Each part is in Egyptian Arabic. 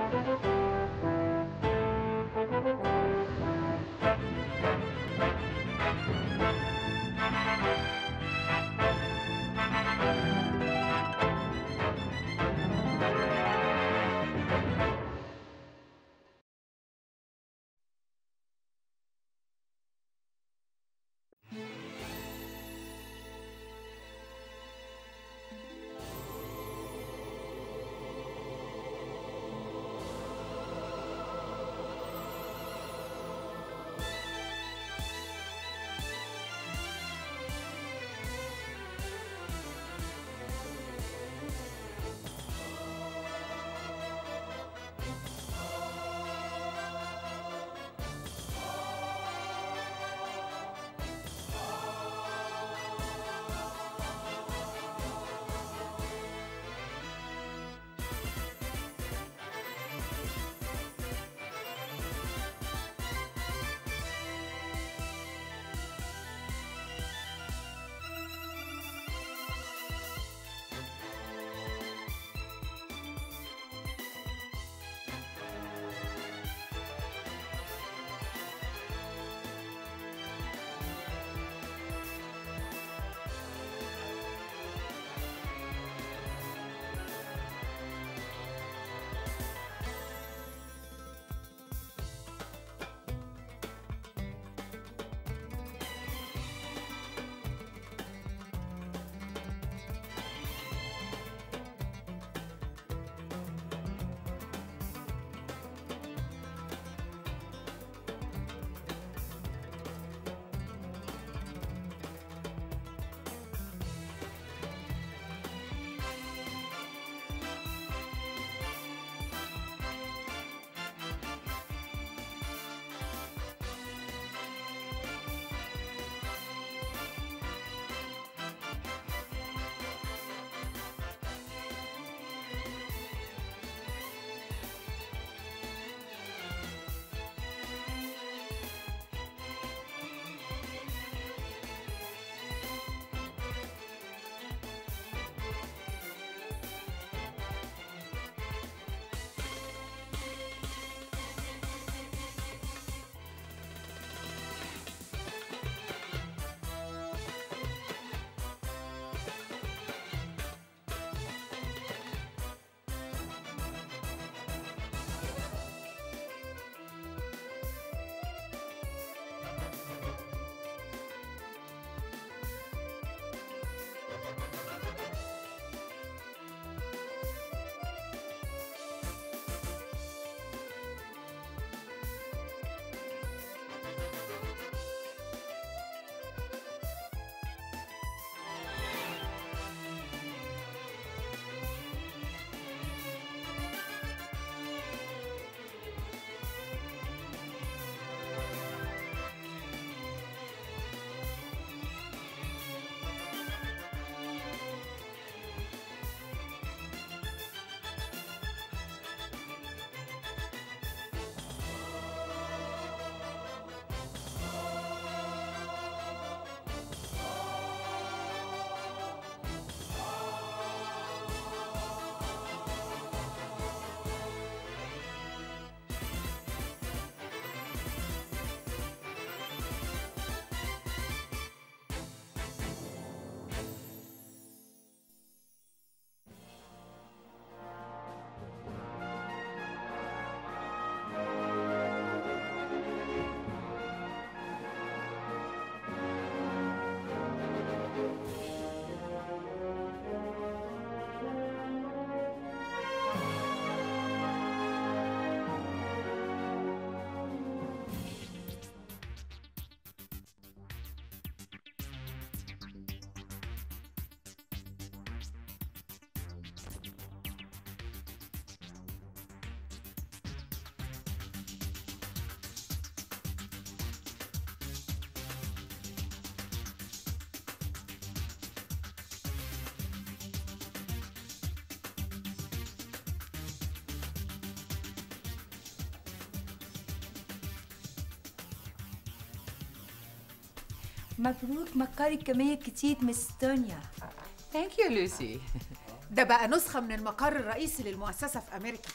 مبروك مكاري كمية كتير مس تونيا ثانك يو لوسي ده بقى نسخة من المقر الرئيسي للمؤسسة في أمريكا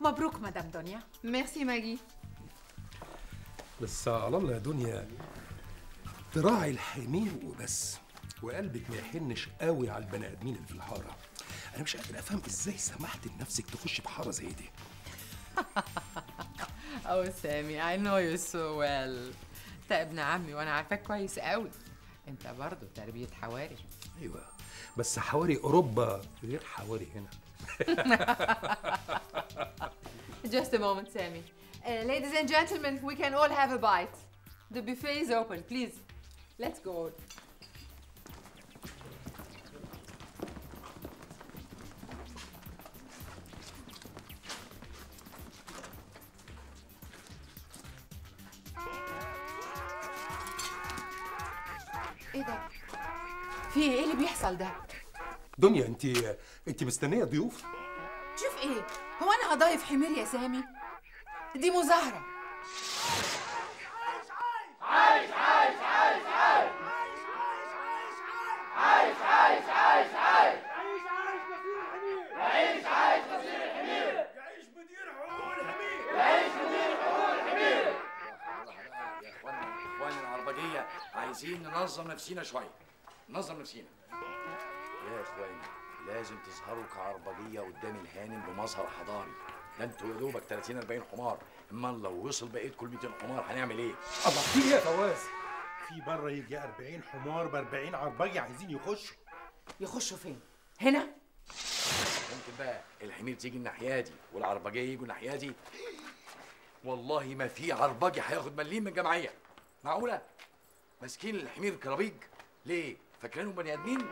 مبروك مدام دنيا ميرسي ماجي بس على الله يا دنيا تراعي الحمير وبس وقلبك ما يحنش قوي على البني ادمين اللي في الحاره انا مش قادر افهم ازاي سمحت لنفسك تخش في حاره زي دي او سامي I know you so well انت ابن عمي وانا عارفاك كويس قوي انت برضه تربية حواري ايوه بس حواري اوروبا غير حواري هنا Just a moment, Sammy. Uh, ladies and gentlemen, we can all have a bite. The buffet is open, please. Let's go. ايه ده؟ في ايه إيه اللي بيحصل ده؟ دنيا انت انت مستنيه ضيوف شوف ايه؟ هو انا هضايف حمير يا سامي؟ دي مظاهرة يا اخوانا اخواني العربجيه عايزين ننظم نفسينا شويه ننظم نفسينا يا اخواني لازم تظهروا كعربجيه قدام الهانم بمظهر حضاري ده انتوا يا دوبك 30 40 حمار امال لو وصل بقيتكم ل 200 حمار هنعمل ايه؟ الله في ايه يا فواز في بره يجي 40 حمار ب 40 عربجي عايزين يخشوا يخشوا فين؟ هنا؟ ممكن بقى الحمير تيجي الناحيه دي والعربجيه يجوا الناحيه دي والله ما في عربجي هياخد مليم من الجمعيه معقوله ماسكين الحمير كرابيج ليه فاكرينهم بني ادمين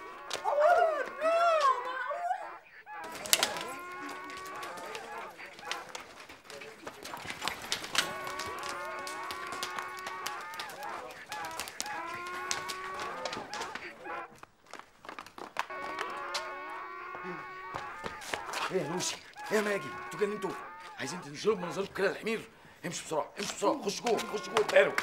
ايه يا لوسي ايه يا ماجي انتوا كده انتوا عايزين تنزلوا بمنظركم كده الحمير امشوا بسرعه امشوا بسرعه خش جوه خش جوه تعالوا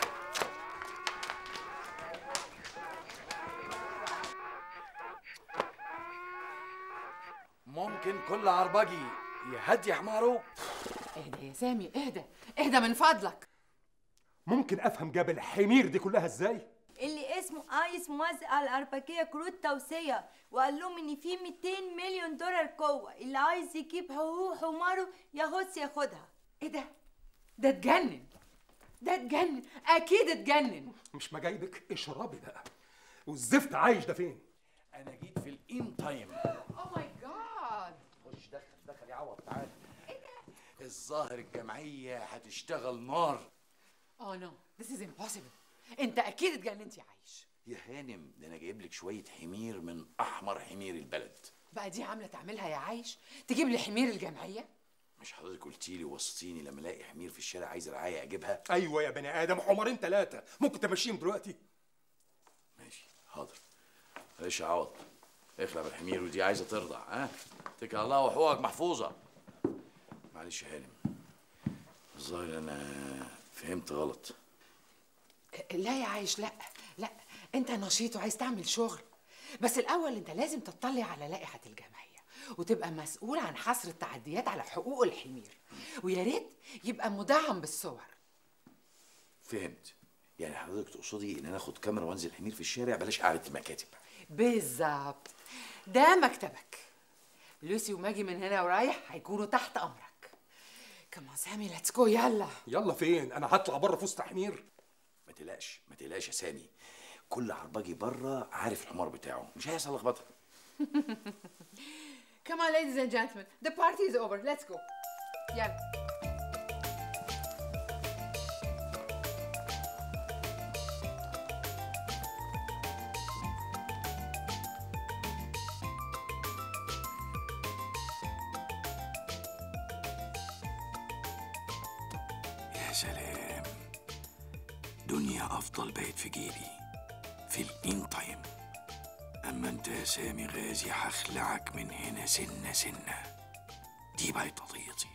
ممكن كل عربجي يهدي حماره اهدى يا سامي اهدى اهدى من فضلك ممكن افهم جاب الحمير دي كلها ازاي اللي اسمه عايز موزع الأربكية كروت توصية وقال لهم إن في 200 مليون دولار قوة اللي عايز يجيب هو حماره ياخدش ياخدها ايه ده؟ ده اتجنن ده اتجنن اكيد اتجنن مش مجايبك اشربي بقى والزفت عايش ده فين انا جيت في الان تايم اوه ماي جاد خش دخل دخل يا عوض تعال الظاهر الجمعيه هتشتغل نار اوه نو ذس از امبوسيبل انت اكيد اتجننت يا عايش يا هانم ده انا جايب لك شويه حمير من احمر حمير البلد بقى دي عامله تعملها يا عايش تجيب لي حمير الجمعيه مش حضرتك قلتي لي وصيني لما الاقي حمير في الشارع عايز رعايه اجيبها ايوه يا بني ادم حمارين ثلاثه ممكن تمشيهم دلوقتي ماشي حاضر معلش يا عوض اخلع بالحمير ودي عايزه ترضع ها اتكل على الله وحقوقك محفوظه معلش يا هانم الظاهر انا فهمت غلط لا يا عايش لا لا انت نشيط وعايز تعمل شغل بس الاول انت لازم تطلع على لائحه الجمعيه وتبقى مسؤول عن حصر التعديات على حقوق الحمير ويا ريت يبقى مدعم بالصور فهمت يعني حضرتك تقصدي ان انا اخد كاميرا وانزل حمير في الشارع بلاش قعده المكاتب بالظبط ده مكتبك لوسي وماجي من هنا ورايح هيكونوا تحت امرك كمان سامي ليتس جو يلا يلا فين انا هطلع بره في وسط حمير ما تقلقش ما تقلقش يا سامي كل عرباجي بره عارف الحمار بتاعه مش هيحصل لخبطه Come on, ladies and gentlemen. The party is over. Let's go. يلا يا سلام دنيا افضل بقت في جيبي في الان تايم اما انت يا سامي غازي هخلعك من هنا سنه سنه دي بقت قضيتي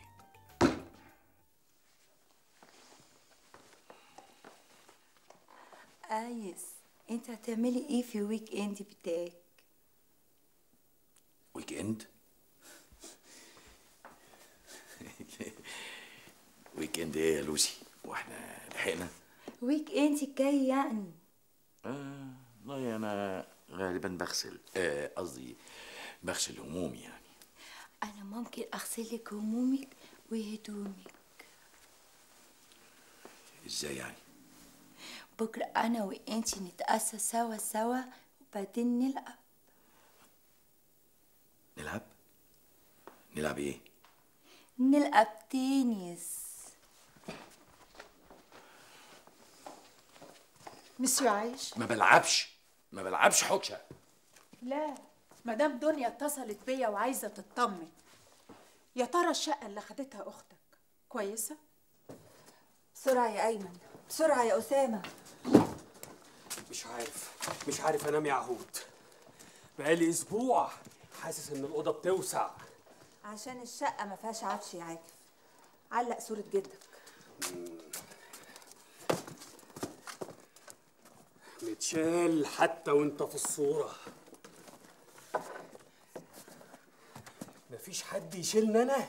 عايز انت هتعملي ايه في الويك اند بتاعك ويك اند ويك اند ايه يا لوسي واحنا لحقنا ويك اند الجاي يعني آه والله انا غالبا بغسل آه، قصدي بغسل همومي يعني انا ممكن اغسل لك همومك وهدومك ازاي يعني بكره انا وانتي نتأسى سوا سوا وبعدين نلعب نلعب نلعب ايه نلعب تنس مسيو عايش ما بلعبش ما بلعبش حكشه لا مدام دنيا اتصلت بيا وعايزه تطمن يا ترى الشقه اللي خدتها اختك كويسه بسرعة يا أيمن بسرعة يا أسامة مش عارف مش عارف انام يا عهود بقالي اسبوع حاسس ان الاوضه بتوسع عشان الشقة ما فيهاش عفش يا عاكف علق صورة جدك متشال حتى وانت في الصوره مفيش حد يشيلني انا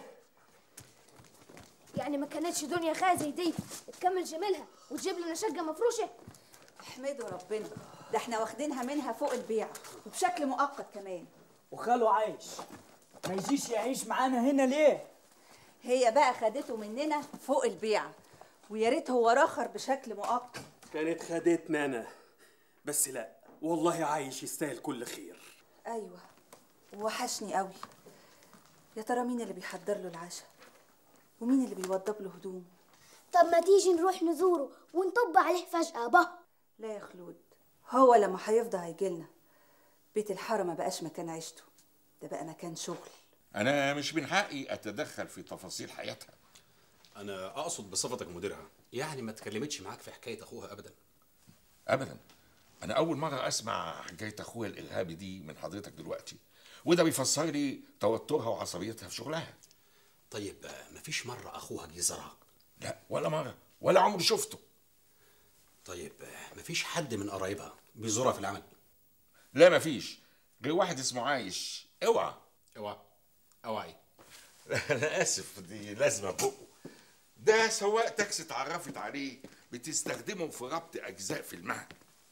يعني ما كانتش دنيا خيا زي دي تكمل جميلها وتجيب لنا شقه مفروشه احمدوا ربنا ده احنا واخدينها منها فوق البيع وبشكل مؤقت كمان وخاله عايش ما يجيش يعيش معانا هنا ليه؟ هي بقى خدته مننا فوق البيع ويا ريت هو رخر بشكل مؤقت كانت خدتني انا بس لا والله عايش يستاهل كل خير ايوه وحشني قوي يا ترى مين اللي بيحضر له العشاء ومين اللي بيوضب له هدوم طب ما تيجي نروح نزوره ونطب عليه فجأة به لا يا خلود هو لما هيفضى هيجيلنا بيت الحارة ما بقاش مكان عيشته ده بقى مكان شغل أنا مش من حقي أتدخل في تفاصيل حياتها انا اقصد بصفتك مديرها يعني ما اتكلمتش معاك في حكايه اخوها ابدا أبدا أنا أول مرة أسمع حكاية أخويا الإرهابي دي من حضرتك دلوقتي وده بيفسر لي توترها وعصبيتها في شغلها طيب آه، مفيش مره اخوها جه زارها لا ولا مرة ولا عمري شفته طيب آه، مفيش حد من قرايبها بيزورها في العمل لا مفيش غير واحد اسمه عايش اوعى اوعى اوعى أنا آسف دي لازمة بقه ده سواق تاكسي اتعرفت عليه بتستخدمه في ربط أجزاء في المهد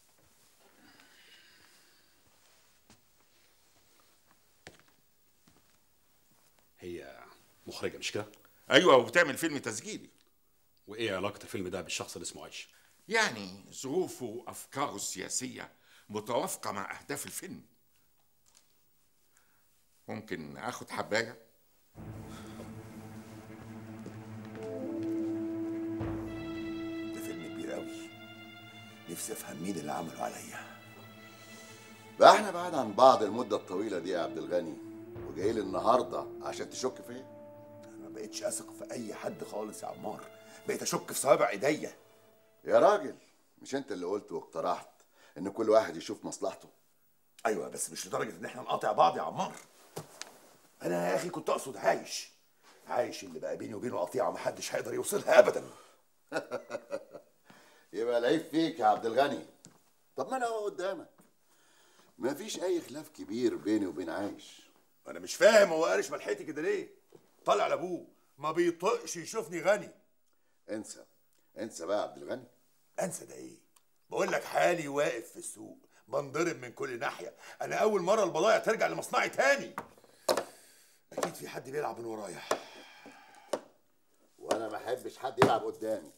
هي مخرجه مش كده أيوة وبتعمل فيلم تسجيلي وايه علاقه الفيلم ده بالشخص اللي اسمه عايش يعني ظروفه وأفكاره السياسية متوافقة مع أهداف الفيلم ممكن آخد حباية ده فيلم كبير قوي نفسي افهم مين اللي عمله عليا بقى احنا بعد عن بعض المدة الطويلة دي يا عبد الغني وجاي لي النهاردة عشان تشك فيا انا ما بقتش اثق في اي حد خالص يا عمار بقيت اشك في صوابع ايديا يا راجل مش انت اللي قلت واقترحت ان كل واحد يشوف مصلحته ايوه بس مش لدرجه ان احنا نقاطع بعض يا عمار انا يا اخي كنت اقصد عايش عايش اللي بقى بيني وبينه قطيعه محدش هيقدر يوصلها ابدا يبقى العيب فيك يا عبد الغني طب ما انا اهو قدامك مفيش اي خلاف كبير بيني وبين عايش انا مش فاهم هو قارش ملحقتي كده ليه طلع لابوه ما بيطقش يشوفني غني انسى انسى بقى يا عبد الغني انسى ده ايه بقول لك حالي واقف في السوق بنضرب من كل ناحيه انا اول مره البضايع ترجع لمصنعي تاني اكيد في حد بيلعب من ورايا وانا ما احبش حد يلعب قدامي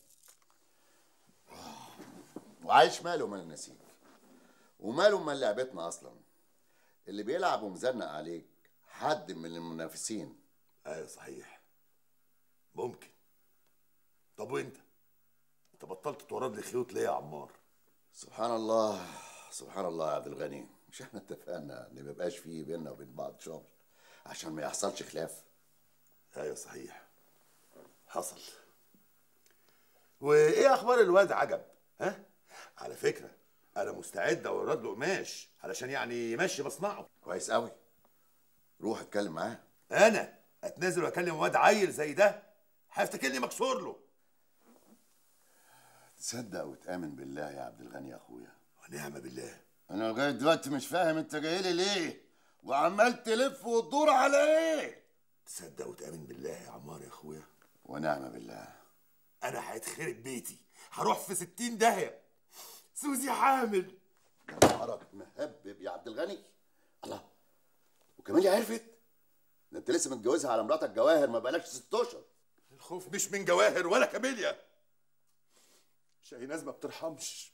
وعايش ماله مال النسيج وماله مال لعبتنا اصلا اللي بيلعب ومزنق عليك حد من المنافسين ايوه صحيح ممكن طب وانت انت بطلت تورد لي خيوط ليه يا عمار سبحان الله سبحان الله يا عبد الغني مش احنا اتفقنا ان ما يبقاش فيه بيننا وبين بعض شغل عشان ما يحصلش خلاف ايوه صحيح حصل وايه اخبار الواد عجب ها على فكره انا مستعد اورد له قماش علشان يعني يمشي مصنعه كويس قوي روح اتكلم معاه انا اتنازل واكلم واد عيل زي ده هيفتكرني مكسور له تصدق وتامن بالله يا عبد الغني يا اخويا ونعم بالله انا لغايه دلوقتي مش فاهم انت جاي لي ليه وعمال تلف وتدور على ايه تصدق وتامن بالله يا عمار يا اخويا ونعم بالله انا هيتخرب بيتي هروح في ستين داهيه سوزي حامل يا نهارك مهبب يا عبد الغني الله وكمان عرفت ده انت لسه متجوزها على مراتك جواهر ما بقالكش ست اشهر الخوف مش من جواهر ولا كاميليا شاهيناز ما بترحمش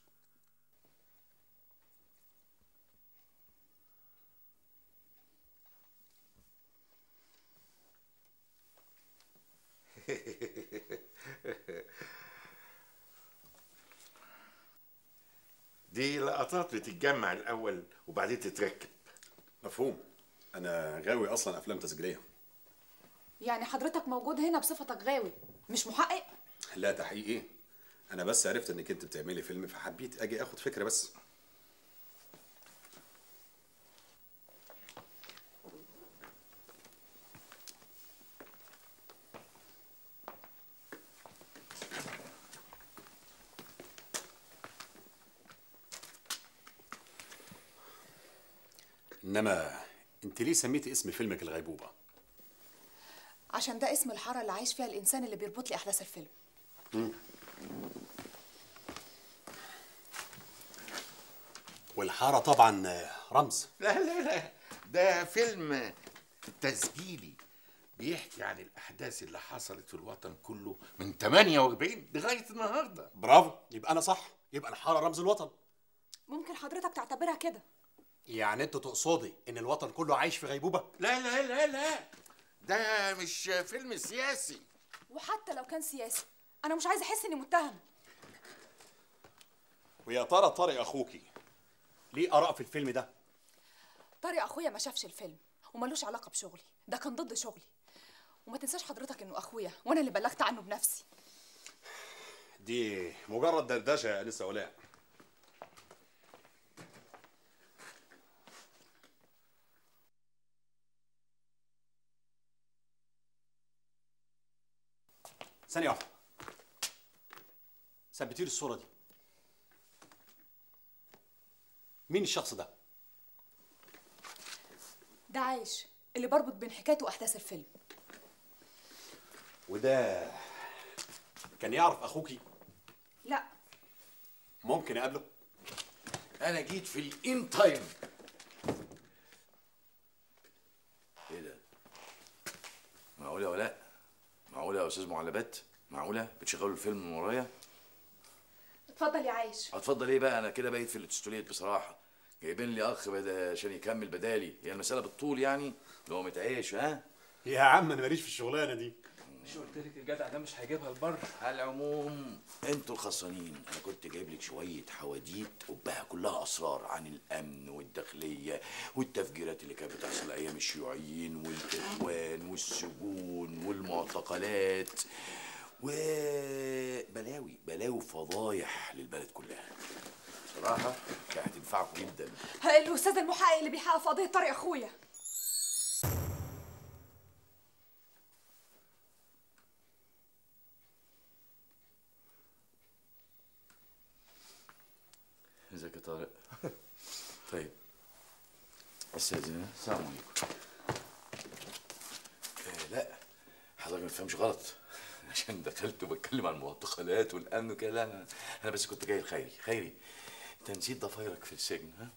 دي لقطات بتتجمع الاول وبعدين تتركب مفهوم انا غاوي اصلا افلام تسجيليه يعني حضرتك موجود هنا بصفتك غاوي مش محقق لا تحقيق ايه انا بس عرفت انك انت بتعملي فيلم فحبيت اجي اخد فكره بس انما انت ليه سميتي اسم فيلمك الغيبوبه عشان ده اسم الحارة اللي عايش فيها الإنسان اللي بيربط لي أحداث الفيلم والحاره طبعا رمز لا لا لا ده فيلم تسجيلي بيحكي عن الاحداث اللي حصلت في الوطن كله من 48 لغايه النهارده برافو يبقى انا صح يبقى الحاره رمز الوطن ممكن حضرتك تعتبرها كده يعني انت تقصدي ان الوطن كله عايش في غيبوبه لا لا لا لا ده مش فيلم سياسي وحتى لو كان سياسي أنا مش عايزة أحس إني متهم ويا ترى طارق اخوكي ليه اراء في الفيلم ده طارق أخويا ما شافش الفيلم وملوش علاقة بشغلي ده كان ضد شغلي وما تنساش حضرتك إنه أخويا وأنا اللي بلغت عنه بنفسي دي مجرد دردشه يا لسه ولاء ثانية واحدة ثبتي لي الصورة دي مين الشخص ده؟ ده عايش اللي بربط بين حكايته وأحداث الفيلم وده كان يعرف أخوكي لا ممكن أقابله؟ انا جيت في الان تايم ايه ده معقوله يا ولاء معقوله يا استاذ معلبات معقوله بتشغلوا الفيلم من ورايا اتفضل يا عايش هتفضل ايه بقى انا كده بقيت في الاستوليت بصراحه جايبين لي اخ بدا عشان يكمل بدالي هي المساله بالطول يعني لو متعيش ها يا عم أنا ماليش في الشغلانة دي مش قلت لك الجدع ده مش هيجيبها البر على العموم انتوا الخسرانين انا كنت جايب لك شويه حواديت قبها كلها اسرار عن الامن والداخليه والتفجيرات اللي كانت بتحصل ايام الشيوعيين والاخوان والسجون والمعتقلات وبلاوي بلاوي فضايح للبلد كلها بصراحه كانت هتنفعكم جدا الأستاذ المحقق اللي بيحقق في قضية طارق أخويا ازيك يا طارق طيب استاذن السلام عليكم آه لا حضرتك ما تفهمش غلط عشان دخلت وبتكلم عن المعتقلات والامن وكده لا انا انا بس كنت جاي لخيري خيري انت نسيت ضفايرك في السجن ها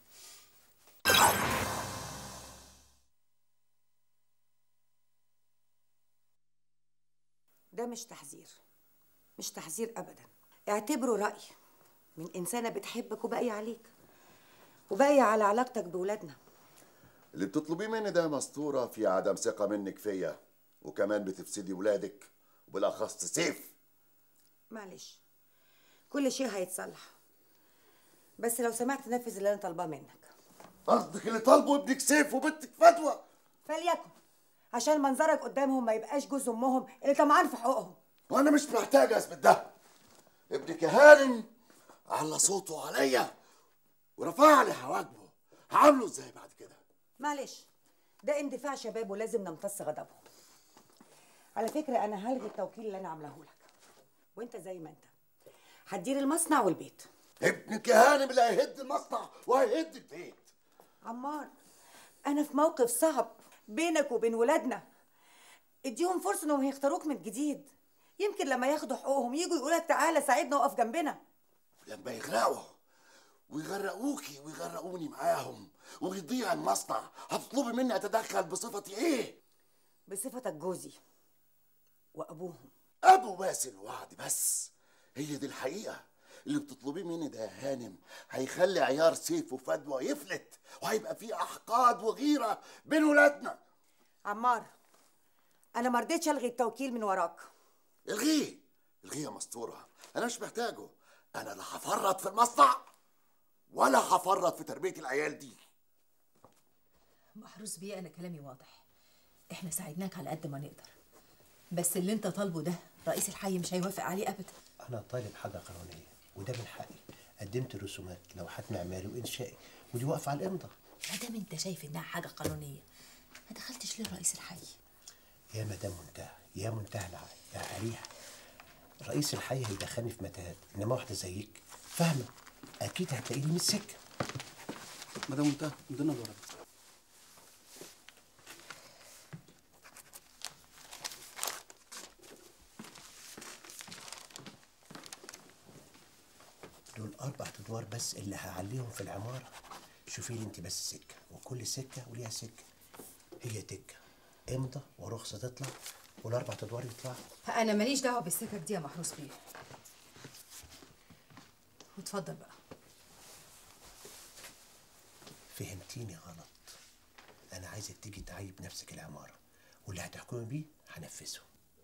ده مش تحذير مش تحذير ابدا اعتبره راي من انسانه بتحبك وباقيه عليك وباقيه على علاقتك بولادنا اللي بتطلبيه مني ده مسطورة في عدم ثقة منك فيا وكمان بتفسدي ولادك وبالأخص سيف معلش كل شيء هيتصلح بس لو سمحت نفذ اللي انا طالباه منك قصدك اللي طالبه ابنك سيف وبنتك فتوى فليكن عشان منظرك قدامهم ما يبقاش جوز امهم اللي طمعان في حقوقهم وأنا مش محتاج أثبت ده ابنك هانم على صوته عليا ورفع لي حواجبه هعامله ازاي بعد كده معلش ده اندفاع شباب ولازم نمتص غضبهم على فكره انا هلغي التوكيل اللي انا عاملاه لك وانت زي ما انت هتدير المصنع والبيت ابنك يا هانم اللي هيهد المصنع وهيهد البيت عمار انا في موقف صعب بينك وبين ولادنا اديهم فرصه انهم يختاروك من جديد يمكن لما ياخدوا حقوقهم يجوا يقولوا لك تعالى ساعدنا وقف جنبنا لما يغرقوا ويغرقوكي ويغرقوني معاهم ويضيع المصنع هتطلبي مني اتدخل بصفتي ايه بصفتك جوزي وابوهم ابو باسل وعد بس هي دي الحقيقه اللي بتطلبيه مني ده يا هانم هيخلي عيار سيف وفدوى يفلت وهيبقى في احقاد وغيره بين ولادنا عمار انا ما رضيتش الغي التوكيل من وراك الغيه الغيه يا مستوره انا مش محتاجه انا لا هفرط في المصنع ولا هفرط في تربيه العيال دي محروس بيه انا كلامي واضح احنا ساعدناك على قد ما نقدر بس اللي انت طالبه ده رئيس الحي مش هيوافق عليه ابدا انا طالب حاجه قانونيه وده من حقي قدمت الرسومات لوحات معماري وانشائي ودي واقفه على الامضاء ما دام انت شايف انها حاجه قانونيه ما دخلتش ليه رئيس الحي يا مدام منتهى يا منتهى العقل يا قريح رئيس الحي هيدخلني في متاهات انما واحده زيك فاهمه اكيد هتلاقيني من السكه مدام منتهى ادينا الورق دول اربع ادوار بس اللي هعليهم في العماره شوفي لي انت بس سكه وكل سكه وليها سكه هي تكه امضى ورخصه تطلع والاربع ادوار يطلعوا انا ماليش دعوه بالسكك دي يا محروس بيه واتفضل بقى فهمتيني غلط انا عايزك تيجي تعيب نفسك العماره واللي هتحكمي بيه هنفذه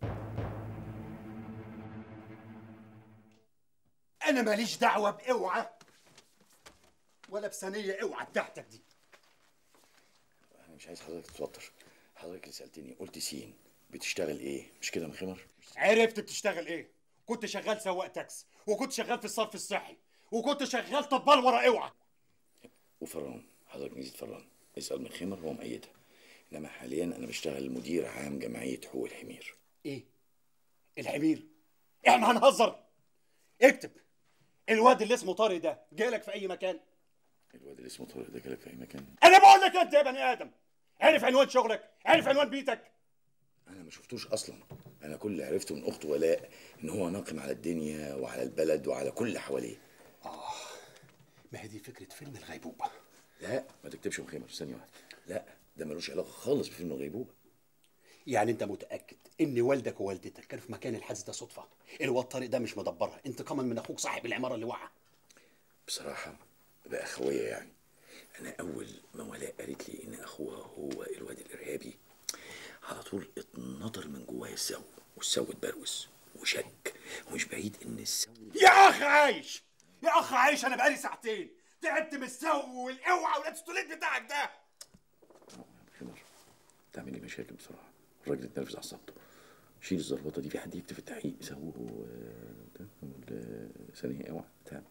انا ماليش دعوه باوعى ولا بثانيه اوعى بتاعتك دي انا مش عايز حضرتك تتوتر حضرتك اللي سالتني قلت سين بتشتغل ايه مش كده من خمر عرفت بتشتغل ايه كنت شغال سواق تاكسي وكنت شغال في الصرف الصحي وكنت شغال طبال ورا اوعى وفران حضرتك نسيت فران اسال من خمر هو مأيدها انما حاليا انا بشتغل مدير عام جمعيه حقوق الحمير ايه الحمير احنا هنهزر اكتب الواد اللي اسمه طارق ده جالك في اي مكان الواد اللي اسمه طارق ده جالك في اي مكان انا بقول لك انت يا بني ادم عارف عنوان شغلك عارف عنوان بيتك انا ما شفتوش اصلا انا كل اللي عرفته من اخته ولاء ان هو ناقم على الدنيا وعلى البلد وعلى كل اللي حواليه ما هي دي فكره فيلم الغيبوبه لا ما تكتبش مخيمر ثانيه واحده لا ده ملوش علاقه خالص بفيلم الغيبوبه يعني انت متاكد ان والدك ووالدتك كانوا في مكان الحادث ده صدفه الواد طارق ده مش مدبرها انتقاما من اخوك صاحب العماره اللي وقع بصراحه باخويه يعني انا اول ما ولاء قالت لي ان اخوها هو الواد الارهابي على طول اتنطر من جوايا السو والسو اتبروز وشك ومش بعيد ان السو يا اخ عايش يا اخ عايش انا بقالي ساعتين تعبت من السو والاوعى والابستوليت بتاعك ده خمر تعمل لي مشاكل بصراحه الراجل اتنرفز على الصمت شيل الزربطه دي في حد يكتب في التحقيق سو ده ولا ثانيه اوعى بتاع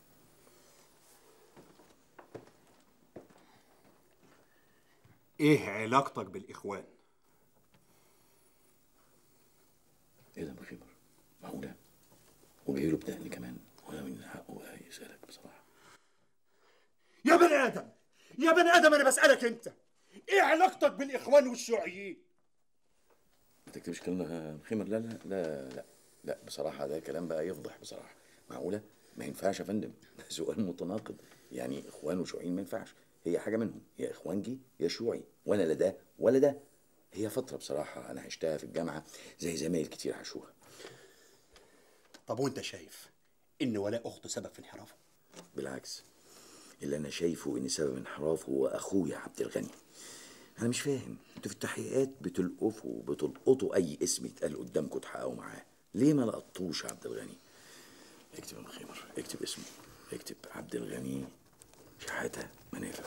ايه علاقتك بالاخوان ايه ده مخيمر معقوله وجاي له بدقني كمان ولا من حقه يسالك بصراحه يا بني ادم يا بني ادم انا بسالك انت ايه علاقتك بالاخوان والشيوعيين ما تكتبش كلمه خمر لا لا لا لا لا بصراحه ده كلام بقى يفضح بصراحه معقوله ما ينفعش يا فندم ده سؤال متناقض يعني اخوان وشيوعيين ما ينفعش هي حاجه منهم يا اخوانجي يا شيوعي وانا لا ده ولا ده هي فتره بصراحه انا عشتها في الجامعه زي زمايل كتير عاشوها طب وانت شايف ان ولاء اخته سبب في انحرافه بالعكس اللي انا شايفه ان سبب انحرافه هو اخويا عبد الغني انا مش فاهم انتوا في التحقيقات بتلقفوا بتلقطوا اي اسم يتقال قدامكم تحققوا معاه ليه ما لقطوش عبد الغني اكتب يا مخيمر اكتب اسمه اكتب عبد الغني شحاته منافع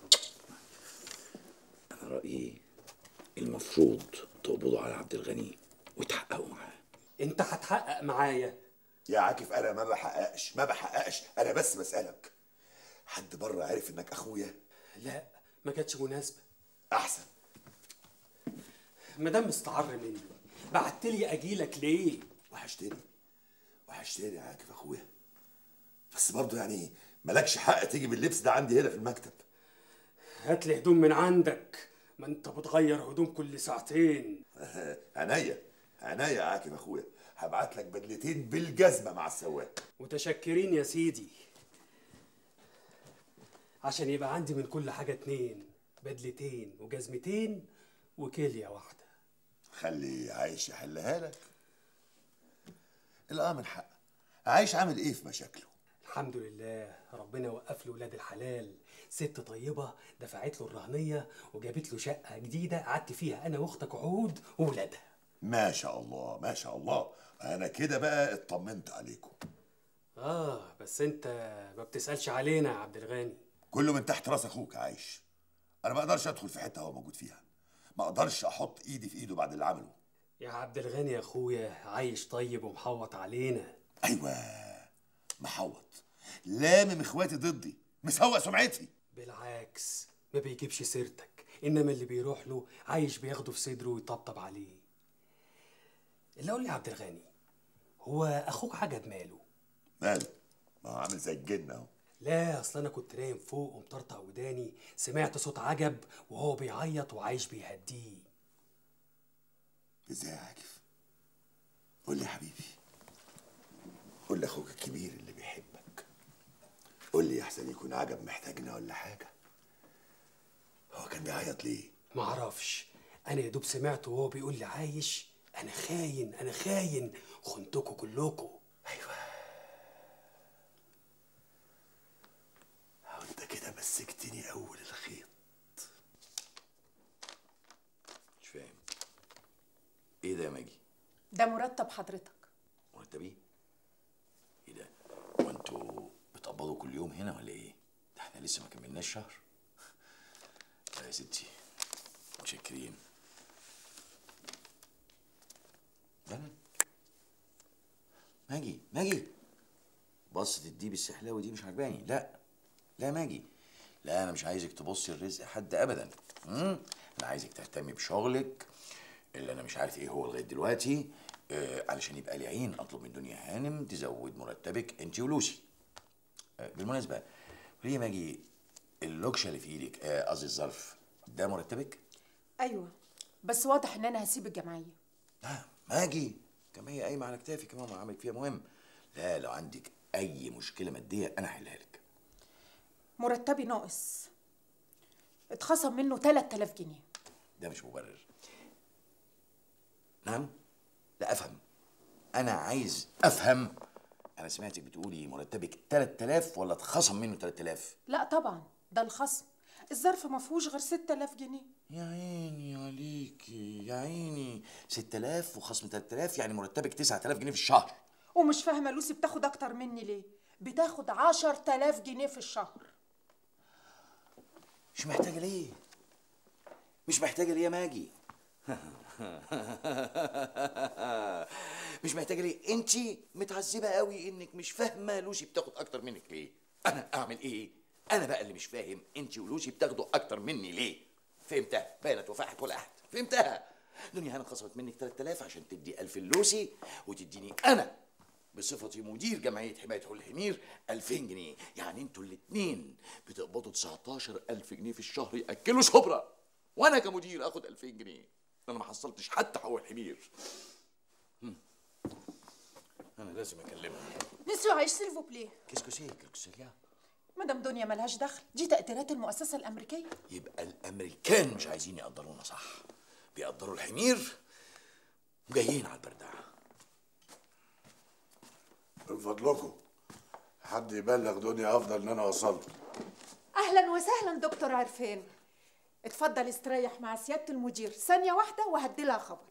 انا رايي المفروض تقبضوا على عبد الغني وتحققوا معاه انت هتحقق معايا يا عاكف انا ما بحققش ما بحققش انا بس بسالك حد بره عرف انك اخويا لا ما كانتش مناسبه احسن مدام مستعر مني بعت لي اجيلك ليه وحشتني وحشتني يا عاكف اخويا بس برضه يعني مالكش حق تيجي باللبس ده عندي هنا في المكتب هات لي هدوم من عندك ما انت بتغير هدوم كل ساعتين عينيا عناية يا عاكف اخويا هبعت لك بدلتين بالجزمه مع السواق متشكرين يا سيدي عشان يبقى عندي من كل حاجة اتنين بدلتين وجزمتين وكلية واحدة خلي عايش يحلها لك الاه من حق عايش عامل ايه في مشاكله الحمد لله ربنا وقف له ولاد الحلال ست طيبة دفعت له الرهنية وجابت له شقة جديدة قعدت فيها أنا وأختك عهود وولادها ما شاء الله ما شاء الله انا كده بقى اطمنت عليكم آه بس أنت ما بتسألش علينا يا عبد الغني كله من تحت راس اخوك عايش انا ما اقدرش ادخل في حته هو موجود فيها ما اقدرش احط ايدي في ايده بعد اللي عمله يا عبد الغني يا أخويا عايش طيب ومحوط علينا ايوه محوط لامم اخواتي ضدي مسوق سمعتي بالعكس ما بيجيبش سيرتك إنما اللي بيروح له عايش بياخده في صدره ويطبطب عليه اللي قول لي يا عبد الغني هو أخوك عجب ماله ماله ما هو عامل زي الجن اهو لا اصل انا كنت نايم فوق ومطرطق وداني سمعت صوت عجب وهو بيعيط وعايش بيهديه ازاي يا عاكف قول لي يا حبيبي قول لاخوك الكبير اللي بيحبك قول لي احسن يكون عجب محتاجنا ولا حاجه هو كان بيعيط ليه معرفش انا يا دوب سمعته وهو بيقول لي عايش انا خاين انا خاين خنتكوا كلكوا هو انت كده مسكتني اول الخيط مش فاهم ايه ده يا ماجي ده مرتب حضرتك مرتبي ايه ده هو انتوا بتقبضوا كل يوم هنا ولا ايه ده احنا لسه ما كملناش شهر لا يا ستي متشكرين لا لا ماجي ماجي بصة الديب السحلاوي دي مش عجباني لا لا ماجي لا انا مش عايزك تبصي الرزق حد ابدا مم؟ انا عايزك تهتمي بشغلك اللي انا مش عارف ايه هو لغايه دلوقتي آه علشان يبقى لي عين اطلب من دنيا هانم تزود مرتبك انت ولوسي آه بالمناسبه ليه ماجي اللوكشه اللي في ايدك آه، قصدي الظرف ده مرتبك ايوه بس واضح ان انا هسيب الجمعيه ماجي كما هي قايمه على كتافي كمان ما عملت فيها مهم لا لو عندك اي مشكله ماديه انا هحلها لك مرتبي ناقص اتخصم منه 3000 جنيه ده مش مبرر نعم لا افهم انا عايز افهم انا سمعتك بتقولي مرتبك 3000 ولا اتخصم منه 3000 لا طبعا ده الخصم الظرف ما فيهوش غير 6000 جنيه يا عيني عليكي يا عيني 6000 وخصم 3000 يعني مرتبك 9000 جنيه في الشهر ومش فاهمه لوسي بتاخد اكتر مني ليه بتاخد 10000 جنيه في الشهر مش محتاجه ليه مش محتاجه ليه يا ماجي مش محتاجه ليه انت متعذبه قوي انك مش فاهمه لوسي بتاخد اكتر منك ليه انا اعمل ايه انا بقى اللي مش فاهم انت ولوسي بتاخدوا اكتر مني ليه فهمتها بانت وفاحت ولا احد فهمتها دنيا هانم خصمت منك 3000 عشان تدي 1000 لوسي وتديني انا بصفتي مدير جمعيه حمايه حول الحمير 2000 جنيه يعني انتوا الاثنين بتقبضوا 19000 جنيه في الشهر ياكلوا شبرا وانا كمدير اخد 2000 جنيه انا ما حصلتش حتى حول الحمير هم. انا لازم اكلمها مسيو عايش سيل فو بلي كيسكو سي كيسكو سي مدام دنيا ملهاش دخل دي تقديرات المؤسسه الامريكيه يبقى الامريكان مش عايزين يقدرونا صح بيقدروا الحمير وجايين على البردعه من فضلكم حد يبلغ دنيا افضل ان انا وصلت اهلا وسهلا دكتور عرفان اتفضل استريح مع سياده المدير ثانيه واحده وهدي لها خبر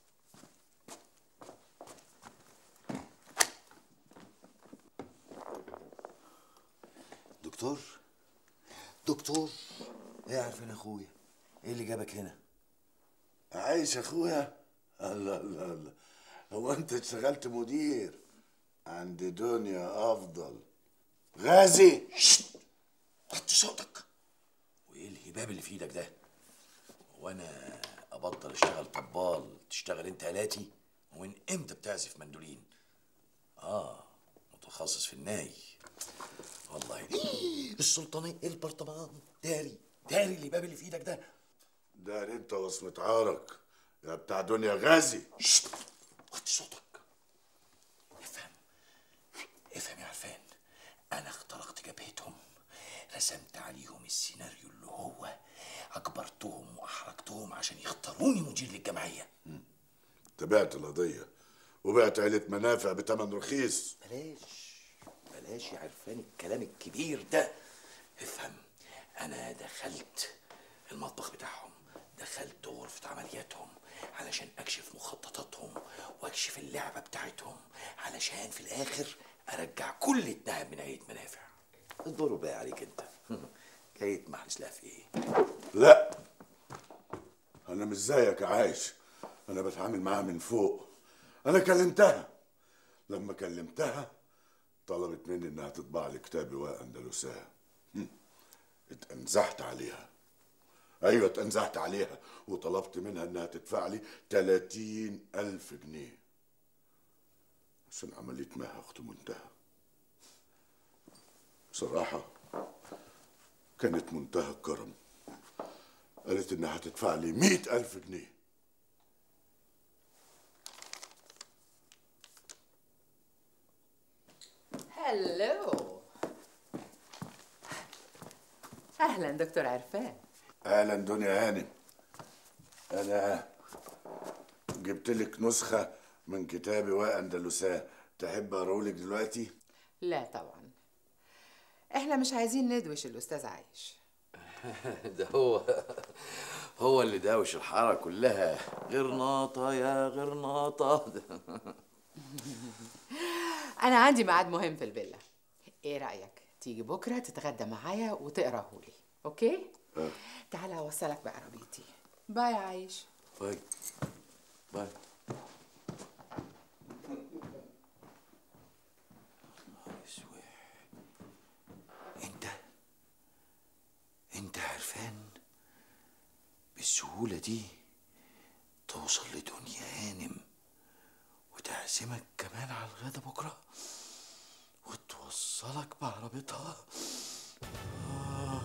دكتور دكتور ايه يا عارفين اخويا ايه اللي جابك هنا عايش اخويا الله الله الله هو انت اشتغلت مدير عند دنيا افضل غازي حط صوتك وايه الهباب اللي في ايدك ده وانا ابطل اشتغل طبال تشتغل انت الاتي ومن امتى بتعزف مندولين اه متخصص في الناي والله السلطانية البرطمان داري داري الهباب اللي في ايدك ده ده انت وصمة عارك يا بتاع دنيا غازي وطي صوتك افهم افهم يا عرفان انا اخترقت جبهتهم رسمت عليهم السيناريو اللي هو اجبرتهم واحرجتهم عشان يختاروني مدير للجمعيه تبعت القضية وبعت عيلة منافع بتمن رخيص بلاش بلاش يا عرفان الكلام الكبير ده افهم انا دخلت المطبخ بتاعهم دخلت غرفة عملياتهم علشان اكشف مخططاتهم واكشف اللعبة بتاعتهم علشان في الاخر ارجع كل الذهب من عيلة منافع الدور بقى عليك انت جاي تمحلس لها في ايه لا انا مش زيك يا عايش انا بتعامل معاها من فوق انا كلمتها لما كلمتها طلبت مني انها تطبع لي كتابي واندلسها هم. اتنزحت عليها ايوه اتنزحت عليها وطلبت منها انها تدفع لي 30 الف جنيه عشان عمليه ما اخت منتهى بصراحه كانت منتهى الكرم قالت انها هتدفع لي مئة الف جنيه هلو اهلا دكتور عرفان اهلا دنيا هانم انا جبت لك نسخه من كتابي واندلساه تحب اقراه دلوقتي لا طبعا احنا مش عايزين ندوش الاستاذ عايش ده هو هو اللي داوش الحارة كلها غرناطة يا غرناطة انا عندي ميعاد مهم في الفيلا ايه رايك تيجي بكره تتغدى معايا وتقراه لي اوكي تعالى اوصلك بعربيتي باي يا عايش باي باي انت انت عرفان بالسهولة دي توصل لدنيا هانم وتعزمك كمان على الغدا بكرة وتوصلك بعربيتها آه.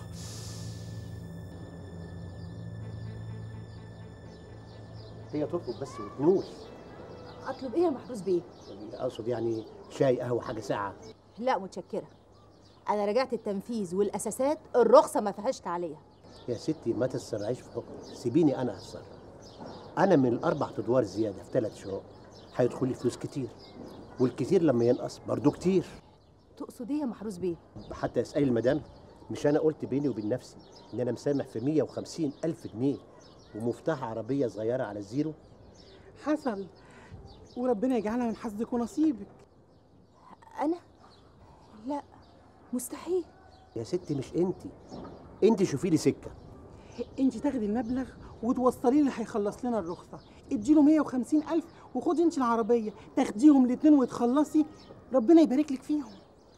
هي تطلب بس وتنوش اطلب ايه يا محروس بيه اقصد يعني شاي قهوه حاجه ساعه لا متشكره انا رجعت التنفيذ والاساسات الرخصه ما فيهاش عليها يا ستي ما تتسرعيش في حكمك سيبيني انا اتصرف انا من الاربع ادوار زياده في ثلاث شهور هيدخل لي فلوس كتير والكتير لما ينقص برضو كتير تقصد ايه يا محروس بيه حتى اسالي المدام مش انا قلت بيني وبين نفسي ان انا مسامح في 150 الف جنيه ومفتاح عربيه صغيره على الزيرو حصل وربنا يجعلها من حظك ونصيبك انا لا مستحيل يا ستي مش انت انت شوفي لي سكه انت تاخدي المبلغ وتوصلي اللي هيخلص لنا الرخصه اديله 150 الف وخدي انت العربيه تاخديهم الاتنين وتخلصي ربنا يبارك لك فيهم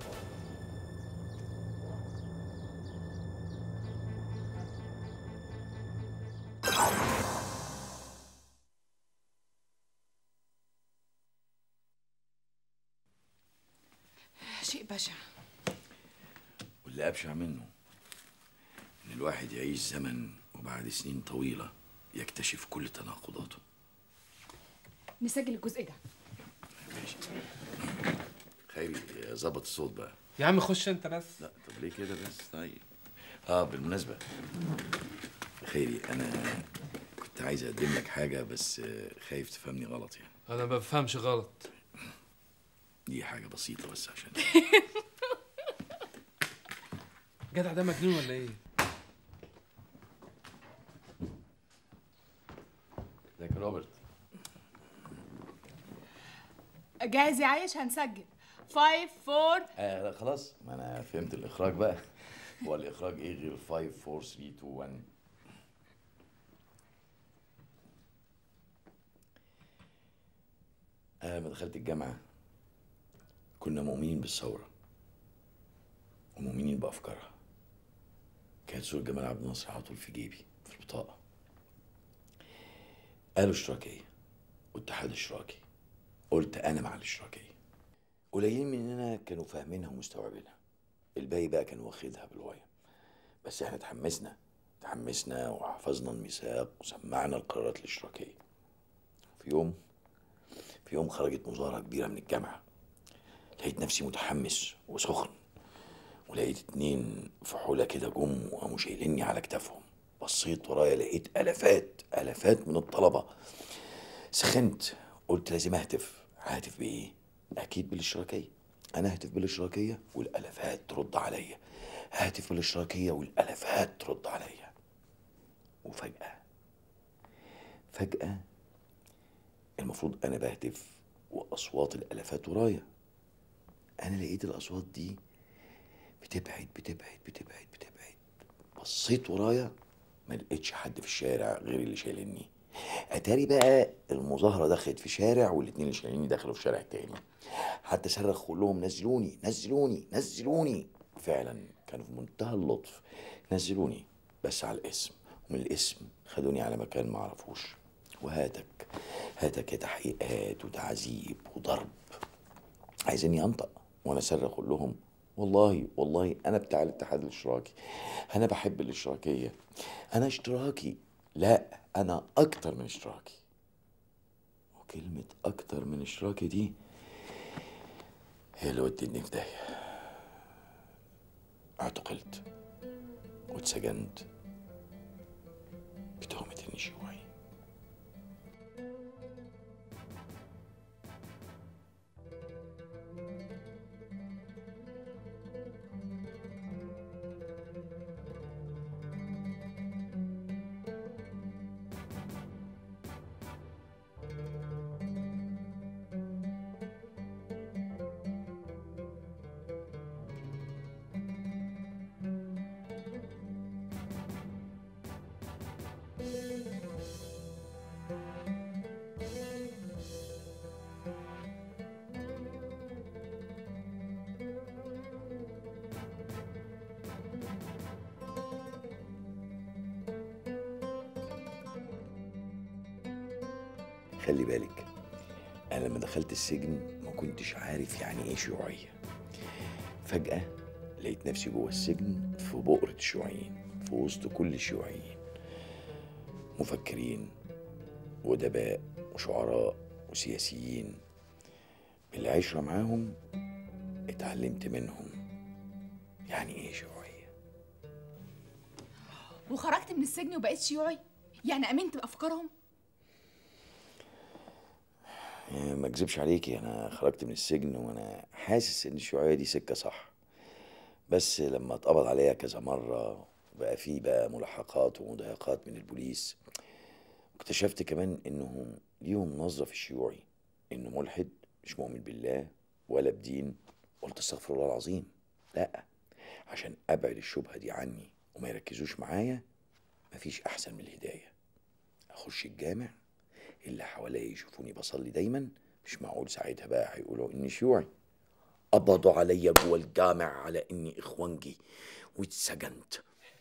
شيء بشع واللي أبشع منه إن الواحد يعيش زمن وبعد سنين طويلة يكتشف كل تناقضاته نسجل الجزء ده خيري ظبط الصوت بقى يا عم خش انت بس لا طب ليه كده بس طيب اه بالمناسبة خيري أنا كنت عايز أقدم لك حاجة بس آه، خايف تفهمني غلط يعني انا ما بفهمش غلط دي حاجة بسيطة بس عشان جدع ده مجنون ولا ايه ازيك يا روبرت جاهز يا عايش هنسجل 5 4 آه لا خلاص ما أنا فهمت الإخراج بقى هو الإخراج إيه غير 5 4 3 2 1 أنا لما دخلت الجامعة كنا مؤمنين بالثورة ومؤمنين بأفكارها كانت صورة جمال عبد الناصر على طول في جيبي في البطاقة قالوا اشتراكية واتحاد اشتراكي قلت أنا مع الاشتراكية قليلين مننا كانوا فاهمينها ومستوعبينها الباقي بقى كان واخدها بالوايم بس احنا اتحمسنا اتحمسنا وحفظنا الميثاق وسمعنا القرارات الاشتراكية في يوم في يوم خرجت مظاهرة كبيرة من الجامعة لقيت نفسي متحمس وسخن ولقيت اتنين فحولة كده جم وقاموا شايليني على كتافهم بصيت ورايا لقيت ألفات ألفات من الطلبة سخنت قلت لازم أهتف ههتف بإيه؟ أكيد بالاشتراكية أنا أهتف بالاشتراكية والألفات ترد عليا ههتف بالاشتراكية والألفات ترد عليا وفجأة فجأة المفروض أنا بهتف وأصوات الألفات ورايا أنا لقيت الأصوات دي بتبعد بتبعد بتبعد بتبعد بصيت ورايا ما لقيتش حد في الشارع غير اللي شايلني اتاري بقى المظاهره دخلت في شارع والاتنين اللي شايليني دخلوا في شارع تاني حتى صرخ كلهم نزلوني نزلوني نزلوني فعلا كانوا في منتهى اللطف نزلوني بس على الاسم ومن الاسم خدوني على مكان ما اعرفوش وهاتك هاتك يا تحقيقات وتعذيب وضرب عايزيني انطق وانا صرخ اقول لهم والله والله انا بتاع الاتحاد الاشتراكي انا بحب الاشتراكيه انا اشتراكي لا انا اكتر من اشتراكي وكلمه اكتر من اشتراكي دي هي اللي ودتني في داهيه اعتقلت واتسجنت بتهمه اني شيوعي خلي بالك انا لما دخلت السجن ما كنتش عارف يعني ايه شيوعيه فجاه لقيت نفسي جوه السجن في بؤره الشيوعيين في وسط كل الشيوعيين مفكرين وادباء وشعراء وسياسيين بالعشره معاهم اتعلمت منهم يعني ايه شيوعيه وخرجت من السجن وبقيت شيوعي يعني امنت بافكارهم يعني ما اكذبش عليكي انا خرجت من السجن وانا حاسس ان الشيوعيه دي سكه صح بس لما اتقبض عليا كذا مره بقى في بقى ملاحقات ومضايقات من البوليس اكتشفت كمان انهم ليهم نظره في الشيوعي انه ملحد مش مؤمن بالله ولا بدين قلت استغفر الله العظيم لا عشان ابعد الشبهه دي عني وما يركزوش معايا مفيش احسن من الهدايه اخش الجامع اللي حواليا يشوفوني بصلي دايما مش معقول ساعتها بقى هيقولوا اني شيوعي قبضوا عليا جوه الجامع على اني اخوانجي واتسجنت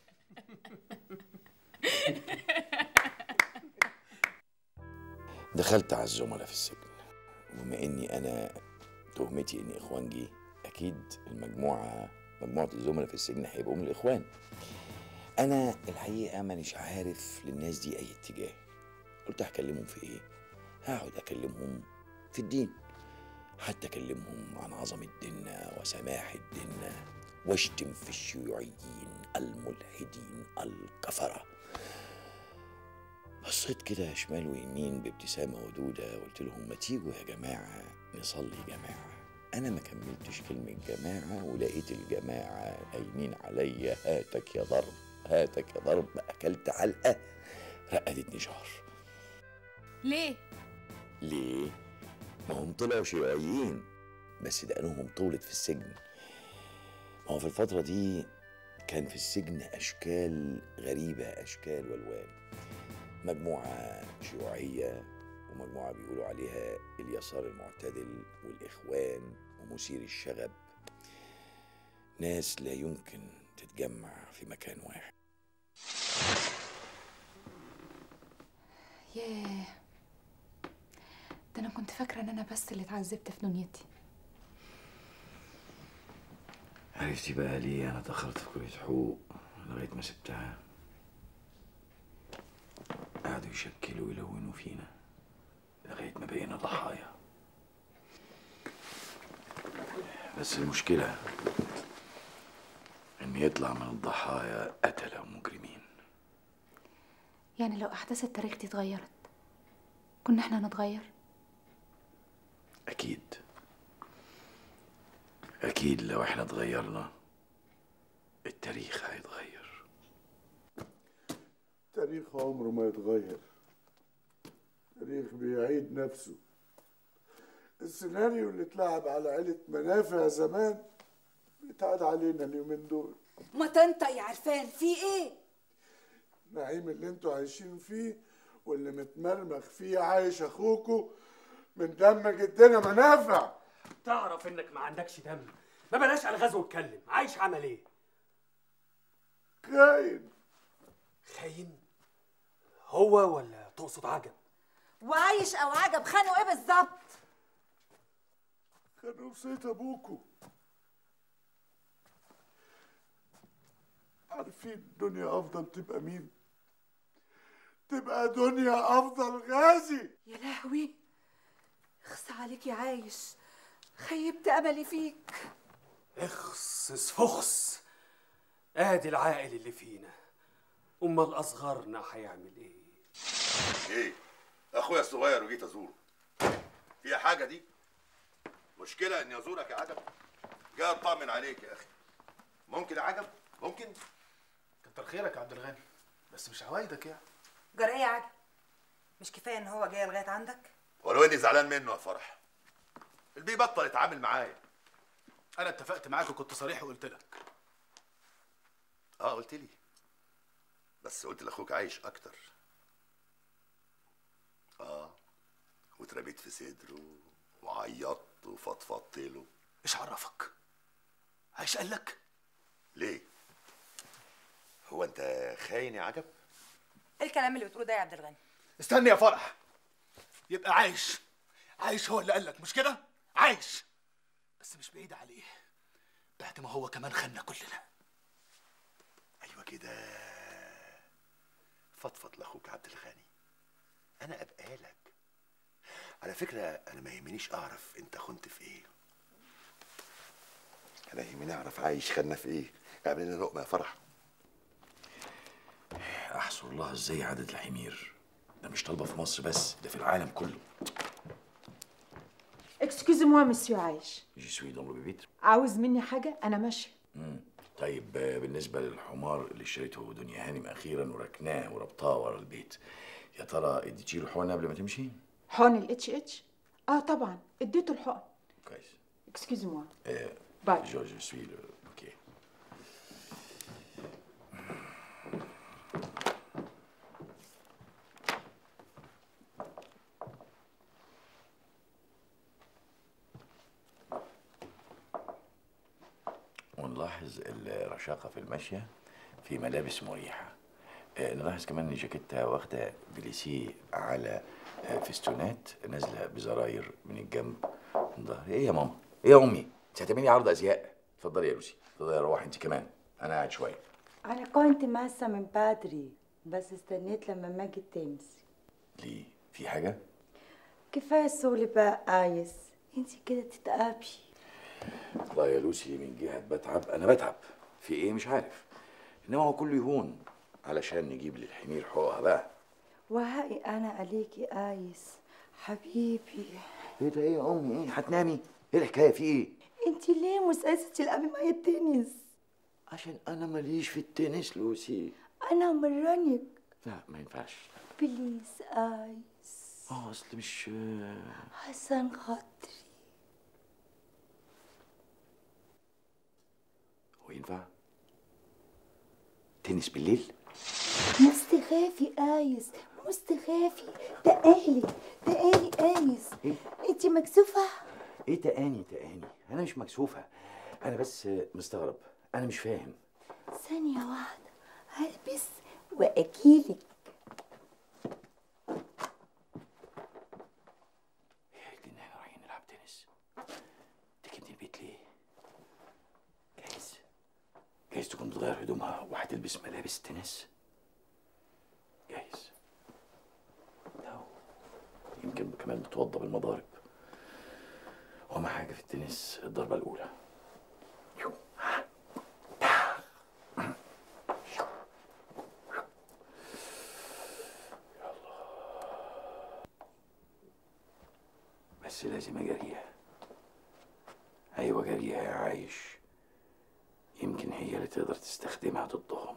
دخلت على الزملاء في السجن وبما اني انا تهمتي اني اخوانجي اكيد المجموعه مجموعه الزملاء في السجن هيبقوا من الاخوان انا الحقيقه مانيش عارف للناس دي اي اتجاه قلت هكلمهم في ايه هقعد اكلمهم في الدين حتى اكلمهم عن عظمه ديننا وسماحه ديننا واشتم في الشيوعيين الملحدين الكفره بصيت كده شمال ويمين بابتسامة ودودة قلت لهم ما تيجوا يا جماعة نصلي جماعة أنا ما كملتش كلمة جماعة ولقيت الجماعة قايمين عليا هاتك يا ضرب هاتك يا ضرب أكلت علقة رقدتني شهر ليه ليه؟ ما هم طلعوا شيوعيين بس دقنهم طولت في السجن ما هو في الفترة دي كان في السجن أشكال غريبة أشكال والوان مجموعة شيوعية ومجموعة بيقولوا عليها اليسار المعتدل والإخوان ومثير الشغب ناس لا يمكن تتجمع في مكان واحد ياه ده انا كنت فاكره ان انا بس اللي اتعذبت في دنيتي عرفتي بقى ليه أنا دخلت في كلية حقوق لغاية ما سبتها قعدوا يشكلوا ويلونوا فينا لغاية ما بقينا ضحايا بس المشكلة إن يطلع من الضحايا قتلة ومجرمين يعني لو أحداث التاريخ دي اتغيرت كنا احنا نتغير أكيد أكيد لو إحنا اتغيرنا التاريخ هيتغير التاريخ عمره ما يتغير التاريخ بيعيد نفسه السيناريو اللي اتلعب على عيلة منافع زمان بيتعاد علينا اليومين دول ما تنطق يا عرفان في ايه النعيم اللي انتوا عايشين فيه واللي متمرمخ فيه عايش اخوكوا من دم جدنا منافع تعرف انك ما عندكش دم ما بلاش الغاز واتكلم عايش عمل ايه خاين خاين هو ولا تقصد عجب وعايش او عجب خانوا ايه بالظبط كانوا وصيت ابوكوا عارفين الدنيا افضل تبقى مين تبقى دنيا افضل غازي يا لهوي اخص عليك يا عايش خيبت املي فيك اخصص فخص ادي العاقل اللي فينا امال اصغرنا هيعمل ايه ايه اخويا الصغير وجيت ازوره فيها حاجه دي مشكله اني ازورك يا عجب جاي اطمن عليك يا اخي ممكن يا عجب ممكن كتر خيرك يا عبد الغني بس مش عوايدك يعني جرى ايه يا عجب مش كفايه ان هو جاي لغايه عندك ولو اني زعلان منه يا فرح البيه بطل يتعامل معايا انا اتفقت معاك وكنت صريح وقلت لك اه قلت لي بس قلت لاخوك عايش اكتر اه واترميت في صدره وعيطت وفضفضت له ايش عرفك عايش قال لك ليه هو انت خاين يا عجب ايه الكلام اللي بتقوله ده يا عبد الغني استني يا فرح يبقى عايش عايش هو اللي قال لك مش كده عايش بس مش بعيد عليه بعد ما هو كمان خنا كلنا ايوه كده فضفض لاخوك عبد الغني انا ابقى لك على فكره انا ما يهمنيش اعرف انت خنت في ايه انا يهمني اعرف عايش خنا في ايه اعمل لنا لقمه يا فرح أحصر الله إزاي عدد الحمير ده مش طالبة في مصر بس ده في العالم كله اكسكيوزي موا مسيو عايش جي سوي دون بيبيت عاوز مني حاجه انا ماشيه مم. طيب آه، بالنسبة للحمار اللي اشتريته دنيا هانم أخيرا وركناه وربطاه ورا البيت يا ترى اديتي له حقنة قبل ما تمشي؟ حقن الاتش اتش اه طبعا اديته الحقن كويس اكسكيوزي موا آه، باي. جو جو سوي لو اوكي ونلاحظ الرشاقة في المشية في ملابس مريحة آه، نلاحظ كمان ان جاكيتها واخدة بليسيه على آه، فستونات نازلة بزراير من الجنب من ظهر ايه يا ماما؟ ايه يا امي؟ انت هتعملي عرض ازياء اتفضلي يا لوسي اتفضلي يا روحي انت كمان انا قاعد شوية أنا كنت ماسة من بدري بس استنيت لما ماجي تمسي ليه؟ في حاجة؟ كفاية الشغل بقى قايس انت كده تتقابي والله يا لوسي من جهة بتعب أنا بتعب في إيه مش عارف إنما هو كله يهون علشان نجيب للحمير حقوقها بقى وهاي أنا عليكي قايس حبيبي إيه ده إيه يا أمي إيه هتنامي؟ إيه الحكاية في إيه؟ انت ليه مسأسة تلعبي معايا التنس عشان أنا ماليش في التنس لوسي أنا مرانك لا ما ينفعش بليز قايس اه أصل مش حسن خاطري هو ينفع؟ تنس بالليل؟ مستخافي قايس مستخافي تقالي تقالي قايس انت مكسوفة إيه تقاني تقاني؟ أنا مش مكسوفة أنا بس مستغرب أنا مش فاهم ثانية واحدة هلبس وأكيلك قلت إن إحنا رايحين نلعب تنس تجيبني البيت ليه؟ جايز جايز تكون بتغير هدومها وهتلبس ملابس تنس جايز أو يمكن كمان بتوضى بالمضارب وما حاجة في التنس الضربة الأولى لازم اجاريها ايوه جاريها يا عايش يمكن هي اللي تقدر تستخدمها ضدهم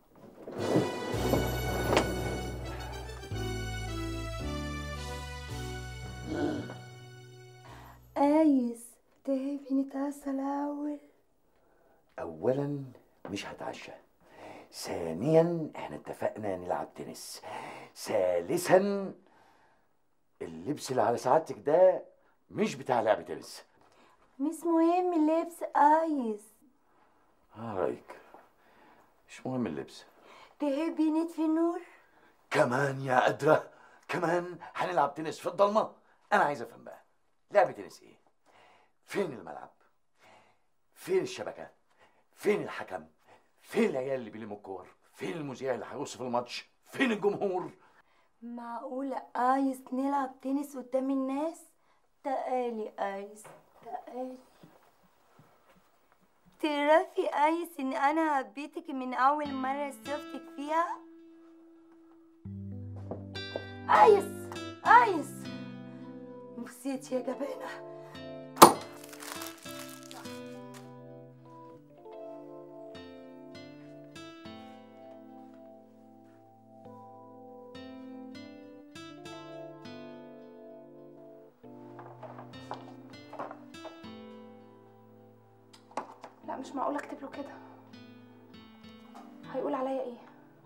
عايز تحبي نتعشى الأول اولا مش هتعشى ثانيا احنا اتفقنا نلعب تنس ثالثا اللبس اللي على سعادتك ده مش بتاع لعب تنس مش مهم اللبس عايز اه رايك مش مهم اللبس تحبي نطفي النور كمان يا قدرة كمان هنلعب تنس في الضلمة أنا عايز أفهم بقى لعبة تنس إيه؟ فين الملعب؟ فين الشبكة؟ فين الحكم؟ فين العيال اللي بيلموا الكور؟ فين المذيع اللي هيوصف الماتش؟ فين الجمهور؟ معقولة عايز نلعب تنس قدام الناس تعالي عايز تعالي تعرفي عايز ان انا حبيتك من اول مرة شفتك فيها عايز عايز نسيت يا جبانة لا مش معقول اكتب له كده هيقول عليا ايه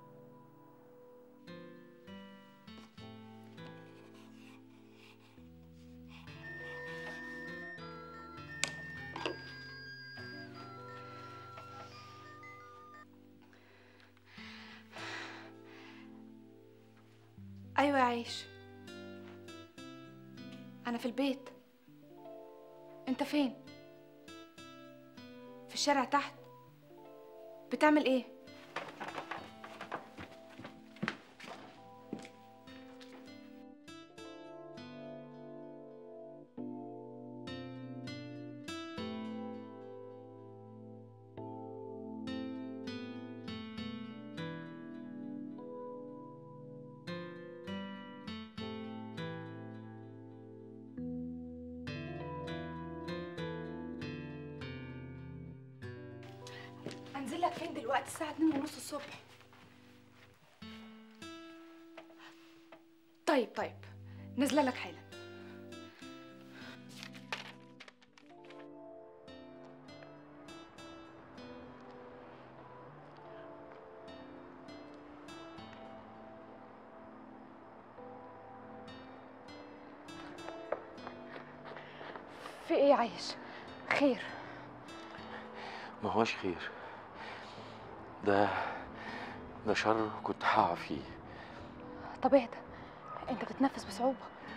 ايوه يا عيش انا في البيت انت فين في الشارع تحت بتعمل ايه انزل لك فين دلوقتي الساعه 2 ونص الصبح طيب طيب نازله لك حالا في ايه يا عايش خير ما هوش خير ده ده شر كنت هقع فيه طب اهدى انت بتتنفس بصعوبه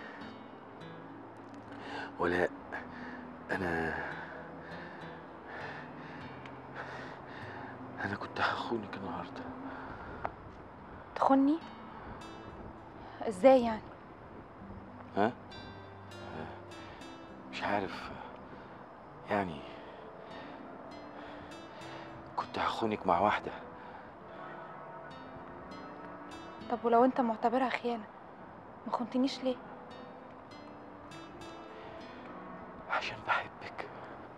ولا انا انا كنت هخونك النهارده تخني ازاي يعني ها مش عارف يعني كنت هخونك مع واحده طب ولو انت معتبرها خيانه ما خنتنيش ليه عشان بحبك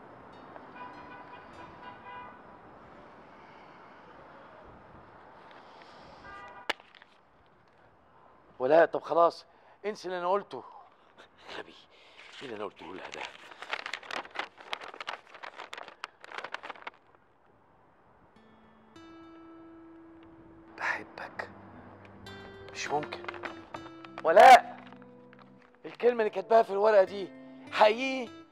ولا طب خلاص انسي اللي انا قلته غبي ايه اللي انا قلته لها ده بحبك مش ممكن ولا الكلمة اللي كاتباها في الورقة دي حقيقي